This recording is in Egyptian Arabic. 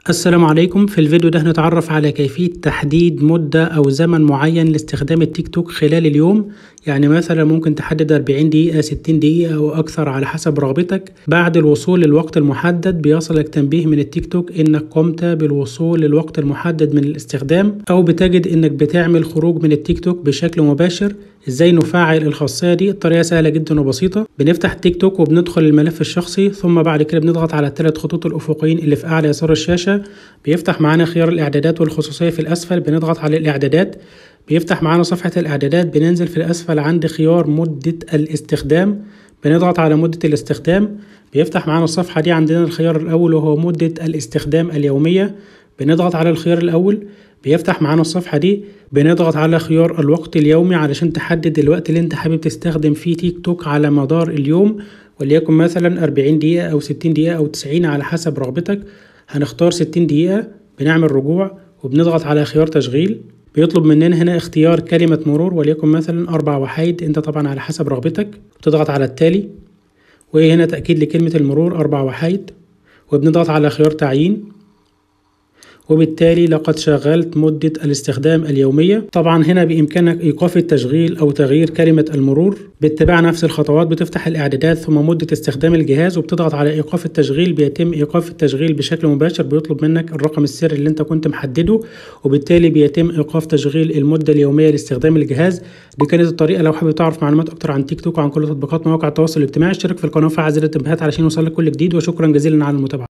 السلام عليكم في الفيديو ده هنتعرف على كيفية تحديد مدة أو زمن معين لاستخدام التيك توك خلال اليوم يعني مثلا ممكن تحدد 40 دقيقة 60 دقيقة أو أكثر على حسب رغبتك بعد الوصول للوقت المحدد بيصلك تنبيه من التيك توك إنك قمت بالوصول للوقت المحدد من الاستخدام أو بتجد إنك بتعمل خروج من التيك توك بشكل مباشر ازاي نفعل الخاصيه دي الطريقه سهله جدا وبسيطه بنفتح التيك توك وبندخل الملف الشخصي ثم بعد كده بنضغط على الثلاث خطوط الافقيين اللي في اعلى يسار الشاشه بيفتح معانا خيار الاعدادات والخصوصيه في الاسفل بنضغط على الاعدادات بيفتح معانا صفحه الاعدادات بننزل في الاسفل عند خيار مده الاستخدام بنضغط على مده الاستخدام بيفتح معانا الصفحه دي عندنا الخيار الاول وهو مده الاستخدام اليوميه بنضغط على الخيار الاول بيفتح معانا الصفحة دي بنضغط على خيار الوقت اليومي علشان تحدد الوقت اللي انت حابب تستخدم فيه تيك توك على مدار اليوم وليكن مثلا 40 دقيقة أو 60 دقيقة أو 90 على حسب رغبتك هنختار 60 دقيقة بنعمل رجوع وبنضغط على خيار تشغيل بيطلب مننا هنا اختيار كلمة مرور وليكن مثلا أربع وحيد انت طبعا على حسب رغبتك بتضغط على التالي وهنا تأكيد لكلمة المرور أربع وحيد وبنضغط على خيار تعيين وبالتالي لقد شغلت مدة الاستخدام اليومية طبعا هنا بإمكانك إيقاف التشغيل أو تغيير كلمة المرور باتباع نفس الخطوات بتفتح الإعدادات ثم مدة استخدام الجهاز وبتضغط على إيقاف التشغيل بيتم إيقاف التشغيل بشكل مباشر بيطلب منك الرقم السري اللي أنت كنت محدده وبالتالي بيتم إيقاف تشغيل المدة اليومية لاستخدام الجهاز دي كانت الطريقة لو حابب تعرف معلومات أكتر عن تيك توك وعن كل تطبيقات مواقع التواصل الاجتماعي اشترك في القناة وفعل زر التنبيهات علشان يوصلك كل جديد وشكرا جزيلا على المتابعة